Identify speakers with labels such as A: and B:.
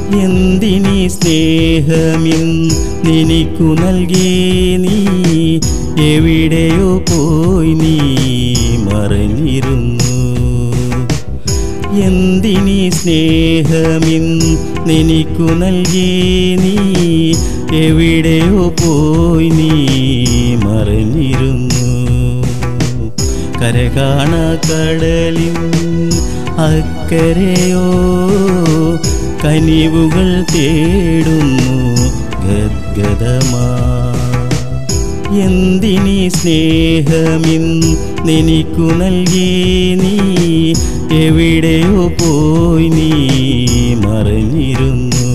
A: എന്തിനീ സ്നേഹമിൻ നിനിക്കു നൽകി നീ എവിടെയോ പോയി നീ മറഞ്ഞിരുന്നു എന്തിനീ സ്നേഹമിൻ നിനിക്കു നൽകി നീ എവിടെയോ പോയി നീ മറഞ്ഞിരുന്നു കരകാണ കടലിൻ അക്കരയോ കനിവുകൾ തേടുന്നു ഗദ്ഗതമാ എന്തിനീ സ്നേഹമിൻ നിനിക്കു നൽകി നീ എവിടെയോ പോയി നീ മറഞ്ഞിരുന്നു